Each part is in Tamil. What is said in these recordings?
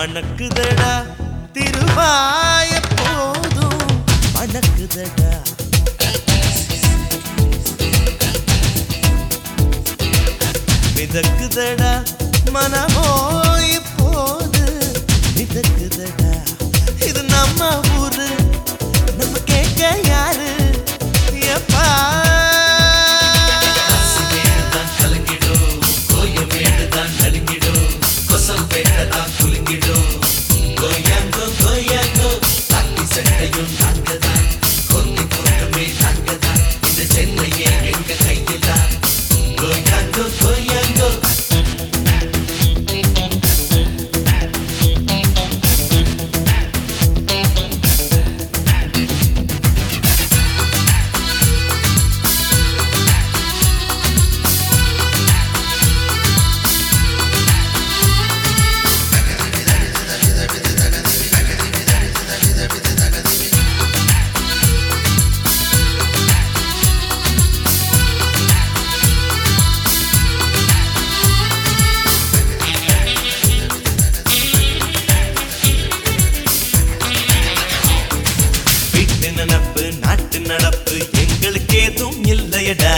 மணக்குதடா திருவாய போதும் மணக்குதடா மிதக்குதடா மனமோ இப்போது மிதக்குதடா இது நம்ம ஊரு நம்ம கேட்க யாரு எப்பா வீட்டு நினப்பு நாட்டு நடப்பு எங்களுக்கு ஏதும் இல்லையடா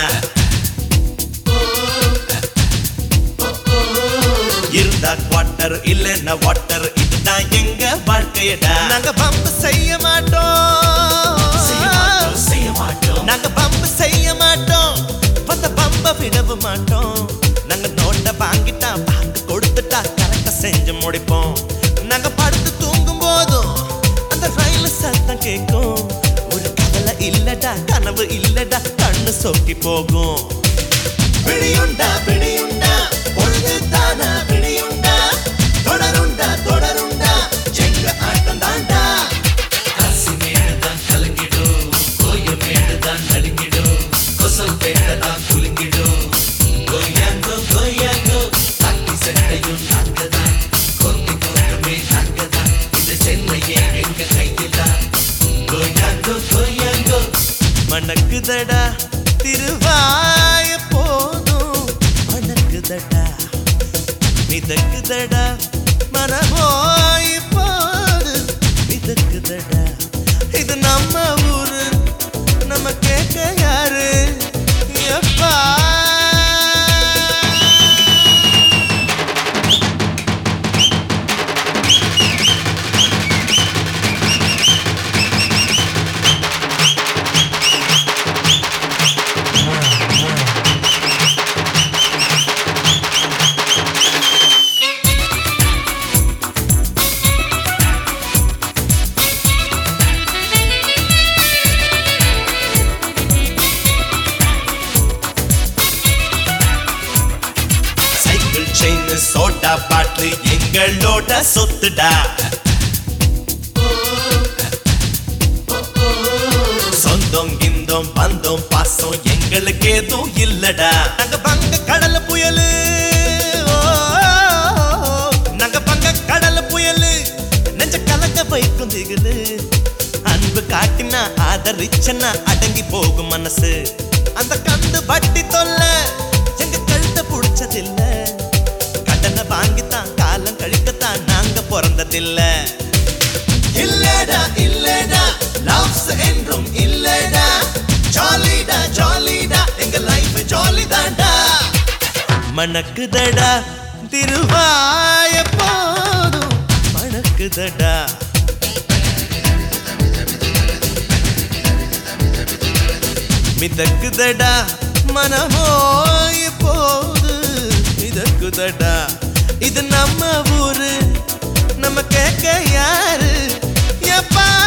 இருந்தா குவார்டர் இல்லைன்னா வாட்டர் இதுதான் எங்க வாழ்க்கையடா நாங்க பம்பு செய்ய மாட்டோம் செய்ய மாட்டோம் நாங்க பம்பு செய்ய மாட்டோம் வந்த பம்ப விடவும் மாட்டோம் நாங்க நோட்டை வாங்கிட்டா வாங்க கொடுத்துட்டா கரெக்டா செஞ்சு முடிப்போம் நாங்க படுத்து தூங்கும் போதும் அந்த ரயில் சத்தம் கேட்கும் ஒரு கவலை இல்லடா கனவு இல்லடா கண்ணு சொக்கி போகும் பிடியுண்டா பிடியுண்டா பொழுது தானா பிடியுண்டா தொடருண்டா தொடருண்டா எங்க ஆட்டம் தாண்டா மணக்குதடா திருவாய போதும் மணக்குதடா மிதக்குதடா மனமோய் போது மிதக்குதடா இது நம்ம ஊரு நம்ம கேட்க யாரு எப்பா சைக்கிள் செயின் சோட்டா பாட்டு எங்களோட சொத்துடா சொந்தம் கிந்தம் பந்தம் பாசம் எங்களுக்கு எதுவும் இல்லடா நாங்க பங்க கடல புயலு ஓ, நாங்க பங்க கடல புயலு நெஞ்ச கலங்க வைக்கும் திகுது அன்பு காட்டினா ஆதரிச்சனா அடங்கி போகும் மனசு அந்த கண்டு வட்டி தொல்ல எங்க கழுத்த புடிச்சதில்ல கடனை வாங்கித்தான் காலம் கழிக்கத்தான் நாங்க பிறந்ததில்ல இல்லடா இல்லடா லவ்ஸ் என்றும் இல்லடா ஜாலிடா ஜாலிடா எங்க லைஃப் ஜாலி தாண்டா மணக்குதடா திருவாய போதும் மணக்குதடா மிதக்குதடா மனமோய் போது மிதக்குதடா இது நம்ம ஊரு நம்ம கேட்க யாரு எப்பா